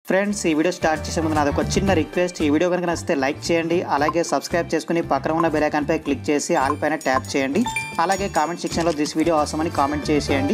friends ఈ video start చేసే ముందు నాది ఒక చిన్న రిక్వెస్ట్ ఈ వీడియో కనుక నచ్చితే లైక్ చేయండి అలాగే సబ్స్క్రైబ్ చేసుకుని పక్కన ఉన్న బెల్ ఐకాన్ పై క్లిక్ చేసి ఆల్ పైన ట్యాప్ చేయండి అలాగే కామెంట్ సెక్షన్లో దిస్ వీడియో అవసరం అని కామెంట్ చేసేయండి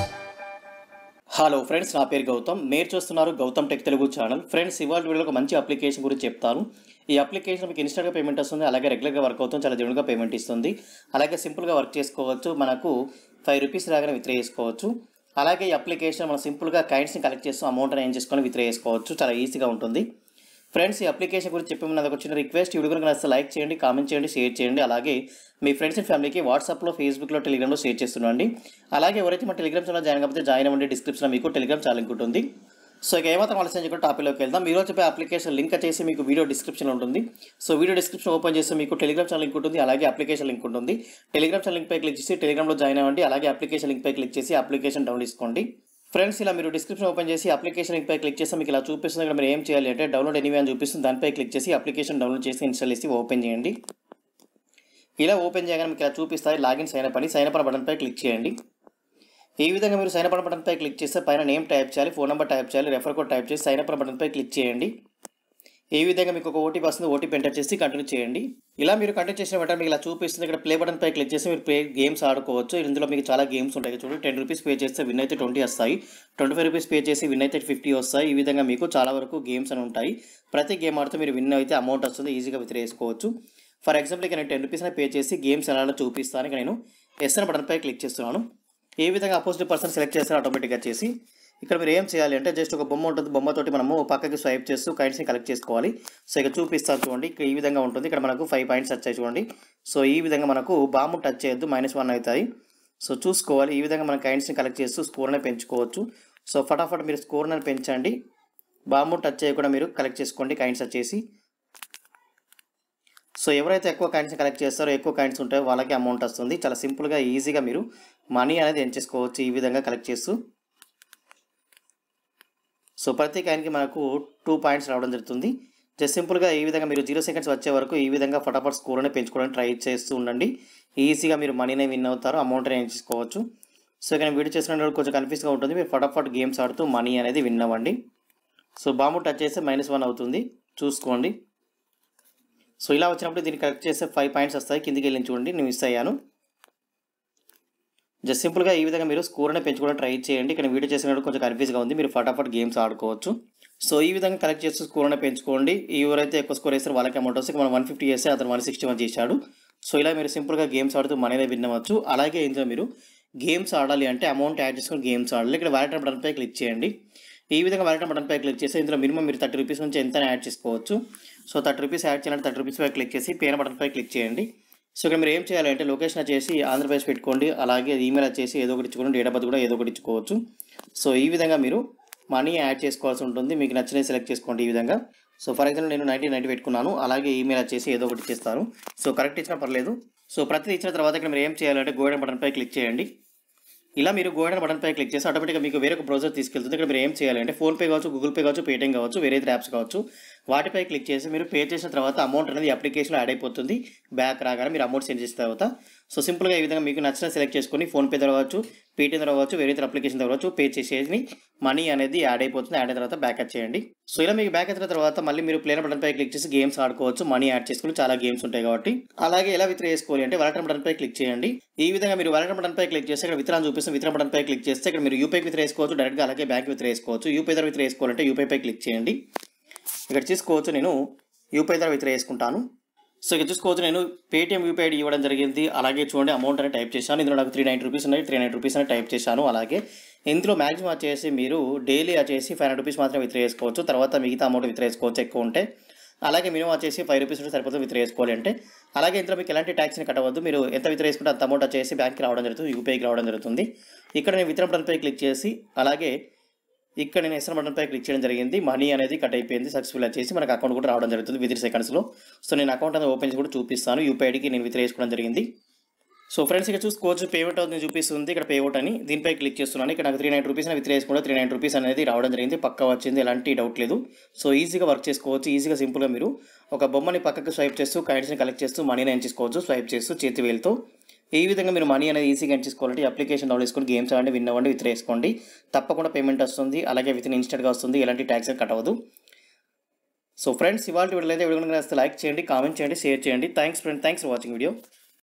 హలో ఫ్రెండ్స్ నా పేరు గౌతమ్ మీరు చూస్తున్నారు Gautham tech Telugu channel friends ఇవాళ వీడియోలో ఒక మంచి అప్లికేషన్ గురించి చెప్తాను ఈ అప్లికేషన్ మీకు ఇన్స్టాగా పేమెంట్ వస్తుంది అలాగే రెగ్యులర్గా వర్క్ అవుతుంది చాలా జెన్యున్గా పేమెంట్ ఇస్తుంది అలాగే సింపుల్గా వర్క్ చేసుకోవచ్చు మనకు ఫైవ్ రూపీస్ రాగానే విత్డ్రా చేసుకోవచ్చు అలాగే ఈ అప్లికేషన్ మనం సింపుల్గా కైండ్స్ని కలెక్ట్ చేస్తూ అమౌంట్ ఏం చేసుకొని విత్డ్రా చేసుకోవచ్చు చాలా ఈజీగా ఉంటుంది ఫ్రెండ్స్ ఈ అప్లికేషన్ గురించి చెప్పే ముందు ఒక చిన్న రిక్వెస్ట్ ఈ వీడియో కనుక నచ్చితే లైక్ చేయండి కామెంట్ చేయండి షేర్ చేయండి అలాగే మీ ఫ్రెండ్స్ అండ్ ఫ్యామిలీకి వాట్సాప్లో ఫేస్బుక్లో టెలిగ్రామ్లో షేర్ చేస్తుండండి అలాగే ఎవరైతే మా టెలిగ్రామ్ ఛానల్ జాయిన్ కాకపోతే జాయిన్ అవ్వండి డిస్క్రిప్షన్లో మీకు టెలిగ్రామ్ ఛానల్ లింక్ ఉంటుంది సో ఇక ఏమాత్రం ఆలస్యం చేయకుండా టాపిక్లోకి వెళ్దాం మీరు చెప్పే అప్లికేషన్ లింక్ వచ్చేసి మీకు వీడియో డిస్క్రిప్షన్ ఉంటుంది సో వీడియో డిస్క్రిప్షన్ ఓపెన్ చేస్తే మీకు టెలిగ్రామ్ ఛానల్ లింక్ ఉంటుంది అలాగే అప్లికేషన్ లింక్ ఉంటుంది టెలిగ్రామ్ ఛానల్ లింక్ పై క్లిక్ చేసి టెలిగ్రామ్లో జాయిన్ అవ్వండి అలాగే అప్లికేషన్ లింక్ పై క్లిక్ చేసి అప్లికేషన్ డౌన్లోడ్ చేసుకోండి ఫ్రెండ్స్ ఇలా మీరు డిస్క్రిప్షన్ ఓపెన్ చేసి అప్లికేషన్ లింక్ పై క్లిక్ చేస్తే మీకు ఇలా చూపిస్తుంది ఇక్కడ మీరు ఏం చేయాలి అంటే డౌన్లోడ్ ఎనీవే అని చూపిస్తుంది దానిపై క్లిక్ చేసి అప్లికేషన్ డౌన్లోడ్ చేసి ఇన్స్టాల్ చేసి ఓపెన్ చేయండి ఇలా ఓపెన్ చేయగానే మీకు ఇలా చూపిస్తాయి లాగిన్ సైన్ అప్ అని సైన్ అప్ బటన్పై క్లిక్ చేయండి ఈ విధంగా మీరు సైన్ అప్ బటన్పై క్లిక్ చేస్తే పైన నేమ్ టైప్ చేయాలి ఫోన్ నెంబర్ టైప్ చేయాలి రెఫర్ కోడ్ టైప్ చేసి సైన్ అప్ బటన్పై క్లిక్ చేయండి ఈ విధంగా మీకు ఒక ఓటీపీ వస్తుంది ఓటీపీ ఎంటర్ చేసి కంటిన్యూ చేయండి ఇలా మీరు కంటిన్యూ చేసిన వెంటనే మీకు ఇలా చూపిస్తుంది ఇక్కడ ప్లే బటన్ పై క్లిక్ చేసి మీరు ప్లే గేమ్స్ ఆడుకోవచ్చు ఇందులో మీకు చాలా గేమ్స్ ఉంటాయి చూడండి టెన్ రూపీస్ పే చేస్తే విన్ అయితే ట్వంటీ వస్తాయి ట్వంటీ ఫైవ్ రూపీస్ పే చేసి విన్ అయితే ఫిఫ్టీ వస్తాయి ఈ విధంగా మీకు చాలా వరకు గేమ్స్ అని ఉంటాయి ప్రతి గేమ్ ఆడితే మీరు విన్ అయితే అమౌంట్ వస్తుంది ఈజీగా విత్ వేసుకోవచ్చు ఫర్ ఎగ్జాంపుల్ ఇక నేను టెన్ రూపీస్ పే చేసి గేమ్స్ ఎలా చూపిస్తాను ఇక నేను ఎస్ఎన్ బటన్ పై క్లిక్ చేస్తున్నాను ఏ విధంగా అపోజిట్ పర్సన్ సెలెక్ట్ చేస్తారు ఆటోమేటిక్గా చేసి ఇక్కడ మీరు ఏం చేయాలి అంటే జస్ట్ ఒక బొమ్మ ఉంటుంది బొమ్మతోటి మనము పక్కకి స్వైప్ చేస్తూ కైండ్స్ని కలెక్ట్ చేసుకోవాలి సో ఇక చూపిస్తాను చూడండి ఇక్కడ ఈ విధంగా ఉంటుంది ఇక్కడ మనకు ఫైవ్ పాయింట్స్ వచ్చాయి చూడండి సో ఈ విధంగా మనకు బాంబు టచ్ చేయొద్దు మైనస్ వన్ అవుతాయి సో చూసుకోవాలి ఈ విధంగా మనం కైండ్స్ని కలెక్ట్ చేస్తూ స్కోర్ని పెంచుకోవచ్చు సో ఫటాఫట్ మీరు స్కోర్ని పెంచండి బాంబు టచ్ చేయకుండా మీరు కలెక్ట్ చేసుకోండి కైండ్స్ వచ్చేసి సో ఎవరైతే ఎక్కువ కాయిన్స్ కలెక్ట్ చేస్తారో ఎక్కువ కాయిన్స్ ఉంటాయో వాళ్ళకి అమౌంట్ వస్తుంది చాలా సింపుల్గా ఈజీగా మీరు మనీ అనేది ఎంచేసుకోవచ్చు ఈ విధంగా కలెక్ట్ చేస్తూ సో ప్రతి కాయిన్కి మనకు టూ పాయింట్స్ రావడం జరుగుతుంది జస్ట్ సింపుల్గా ఈ విధంగా మీరు జీరో సెకండ్స్ వచ్చే వరకు ఈ విధంగా ఫటాఫట్ స్కోర్ అనేది పెంచుకోవడానికి ట్రై చేస్తూ ఉండండి ఈజీగా మీరు మనీనే విన్ అవుతారు అమౌంట్ ఎంచుకోవచ్చు సో ఇక్కడ వీడియో చేసినప్పుడు కొంచెం కన్ఫ్యూజ్గా ఉంటుంది మీరు ఫటాఫట్ గేమ్స్ ఆడుతూ మనీ అనేది విన్ అవ్వండి సో బాంబు టచ్ చేస్తే మైనస్ వన్ అవుతుంది చూసుకోండి సో ఇలా వచ్చినప్పుడు దీన్ని కరెక్ట్ చేస్తే ఫైవ్ పాయింట్స్ వస్తాయి కిందికి వెళ్ళి చూడండి నేను మిస్ అయ్యాను జస్ట్ సింపుల్గా ఈ విధంగా మీరు స్కోర్ అనేది పెంచుకోవడం ట్రై చేయండి ఇక్కడ వీడియో చేసినప్పుడు కొంచెం కన్ఫ్యూజ్గా ఉంది మీరు ఫటాఫట్ గేమ్స్ ఆడుకోవచ్చు సో ఈ విధంగా కలెక్ట్ చేస్తూ స్కోర్ అనేది పెంచుకోండి ఎవరైతే ఎక్కువ స్కోర్ వేస్తారో వాళ్ళకి అమౌంట్ వస్తే మనం వన్ ఫిఫ్టీ చేస్తే అతను వన్ సిక్స్టీ వన్ చేశాడు సో ఇలా మీరు సింపుల్గా గేమ్స్ ఆడుతూ మనీనే విన్నవచ్చు అలాగే ఇందులో మీరు గేమ్స్ ఆడాలి అంటే అమౌంట్ యాడ్ చేసుకొని గేమ్స్ ఆడాలి ఇక్కడ వ్యాలెట్ బటన్పై క్లిక్ చేయండి ఈ విధంగా వ్యాలెట్ బటన్పై క్లిక్ చేస్తే ఇందులో మినిమం మీరు థర్టీ రూపీస్ నుంచి ఎంత యాడ్ చేసుకోవచ్చు సో థర్టీ రూపీస్ యాడ్ చేయాలంటే థర్టీ రూపీస్ పై క్లిక్ చేసి పేన బటన్పై క్లిక్ చేయండి సో ఇక్కడ మీరు ఏం చేయాలంటే లొకేషన్ వచ్చేసి ఆంధ్రప్రదేశ్ పెట్టుకోండి అలాగే ఈమెయిల్ వచ్చేసి ఏదో ఒకటి ఇచ్చుకోండి డేట్ ఆఫ్ బర్త్ కూడా ఏదో ఒకటి ఇచ్చుకోవచ్చు సో ఈ విధంగా మీరు మనీ యాడ్ చేసుకోవాల్సి ఉంటుంది మీకు నచ్చినవి సెలెక్ట్ చేసుకోండి ఈ విధంగా సో ఫర్ ఎగ్జాంపుల్ నేను నైన్టీన్ నైన్టీ పెట్టుకున్నాను అలాగే ఈమెయిల్ వచ్చేసి ఏదో ఒకటి ఇచ్చేస్తాను సో కరెక్ట్ ఇచ్చినా పర్లేదు సో ప్రతిదీ ఇచ్చిన తర్వాత ఇక్కడ మీరు ఏం చేయాలంటే గోల్డెన్ బటన్పై క్లిక్ చేయండి ఇలా మీరు గోల్డెన్ బటన్పై క్లిక్ చేసి ఆటోమేటిక్గా మీకు వేరొక బ్రౌజర్ తీసుకెళ్తుంది ఇక్కడ మీరు ఏం చేయాలి అంటే ఫోన్పే కావచ్చు గూగుల్ పే కావచ్చు పేటీఎం కావచ్చు వేరే ఇతర యాప్స్ కావచ్చు వాటిపై క్లిక్ చేసి మీరు పే చేసిన తర్వాత అమౌంట్ అనేది అప్లికేషన్లో యాడ్ అయిపోతుంది బ్యాక్ రాగానే మీరు అమౌంట్ సెండ్ చేసిన తర్వాత సో సింపుల్గా ఈ విధంగా మీకు నచ్చిన సెలెక్ట్ చేసుకొని ఫోన్పే ద్వారా కావచ్చు పేటీఎం ద్వారా కావచ్చు వేరే ఇతర అప్లికేషన్ ద్వారా కావచ్చు పే చేసేసి మనీ అనేది యాడ్ అయిపోతుంది యాడ్ అయిన తర్వాత బ్యాక్ చేయండి సో ఇలా మీకు బ్యాక్ అయిన తర్వాత మళ్ళీ మీరు ప్లేన్ బటన్ పై క్లిక్ చేసి గేమ్స్ ఆడుకోవచ్చు మనీ యాడ్ చేసుకుని చాలా గేమ్స్ ఉంటాయి కాబట్టి అలాగే ఎలా విత్డ్రా చేసుకోవాలి అంటే వాలెట్ బటన్ పై క్లిక్ చేయండి ఈ విధంగా మీరు వాలెట్ బటన్ పై క్లిక్ చేస్తే ఇక్కడ విత్రాన్ చూపిస్తుంది విత్రా బటన్ పై క్లిక్ చేస్తే ఇక్కడ మీరు యూపీఐ విత్డ్రా వేసుకోవచ్చు డైరెక్ట్గా అలాగే బ్యాంక్ విత్డ్రా వేసుకోవచ్చు యూపీఐ ద్వారా విత్డ్రా వేసుకోవాలంటే యూపీఐ పై క్లిక్ చేయండి ఇక్కడ చూసుకోవచ్చు నేను యూపీఐ ద్వారా విత్డ్రా వేసుకుంటాను సో ఇక్కడ చూసుకోవచ్చు నేను పేటీఎం యూపీఐ ఐడి ఇవ్వడం జరిగింది అలాగే చూడండి అమౌంట్ అని టైప్ చేశాను ఇందులో నాకు త్రీ నైంటీ రూపీస్ ఉన్నాయి త్రీ నైంటీ రూపీస్ అని టైప్ చేశాను అలాగే ఇందులో మ్యాక్సిమం వచ్చేసి మీరు డైలీ వచ్చేసి ఫైవ్ హండ్రెడ్ రూపీస్ మాత్రం విత్డ్రా చేసుకోవచ్చు తర్వాత మిగతా అమౌంట్ విత్డ్రా చేసుకోవచ్చు ఎక్కువ ఉంటే అలాగే మినిమం వచ్చేసి ఫైవ్ రూపీస్ ఉంటే సరిపోతుంది విత్డ్రా చేసుకోవాలి అంటే అలాగే ఇందులో మీకు ఎలాంటి ట్యాక్స్ని కట్టవద్దు మీరు ఎంత విత్డ్రా చేసుకుంటే అంత అమౌంట్ వచ్చేసి బ్యాంక్కి రావడం జరుగుతుంది యూపీఐకి రావడం జరుగుతుంది ఇక్కడ నేను విత్డ్రా బటన్పై క్లిక్ చేసి అలాగే ఇక్కడ నేను ఎస్ఎన్ బటన్పై క్లిక్ చేయడం జరిగింది మనీ అనేది కట్ అయిపోయింది సక్సెస్ఫుల్ వచ్చేసి మనకు అకౌంట్ కూడా రావడం జరుగుతుంది విత్ సెకండ్స్లో సో నేను అకౌంట్ అనేది ఓపెన్ చేసి కూడా చూపిస్తాను యూపీఐడికి నేను విత్డ్రా చేసుకోవడం జరిగింది సో ఫ్రెండ్స్ ఇక్కడ చూసుకోవచ్చు పేమెంట్ అవుతుంది చూపిస్తుంది ఇక్కడ పేఅవుట్ అని దీనిపై క్లిక్ చేస్తున్నాను ఇక్కడ నాకు త్రీ నైన్ రూపీస్ విత్ వేసుకుంటే త్రీ నైన్ రూపీస్ అనేది రావడం జరిగింది పక్క వచ్చింది ఎలాంటి డౌట్ లేదు సో ఈజీగా వర్క్ చేసుకోవచ్చు ఈజీగా సింపుల్గా మీరు ఒక బొమ్మని పక్కకు స్వైప్ చేస్తూ కైండ్స్ని కలెక్ట్ చేస్తూ మనీని ఏం చేసుకోవచ్చు స్వైప్ చేస్తూ చేతి వేలుతో ఈ విధంగా మీరు మనీ అనేది ఈజీగా ఎండ్ చేసుకోవాలంటే ఈ అప్లికేషన్ డౌన్లోడ్ చేసుకొని గేమ్స్ ఆడండి విన్ అవ్వండి విత్ వేసుకోండి తప్పకుండా పేమెంట్ వస్తుంది అలాగే విత్ ఇన్స్టెంట్గా వస్తుంది ఎలాంటి ట్యాక్స్ కట్ అవ్వదు సో ఫ్రెండ్స్ ఇవాళ వీడియో అయితే వీడియో కనుక నచ్చితే లైక్ చేయండి కామెంట్ చేయండి షేర్ చేయండి thanks friend thanks for watching video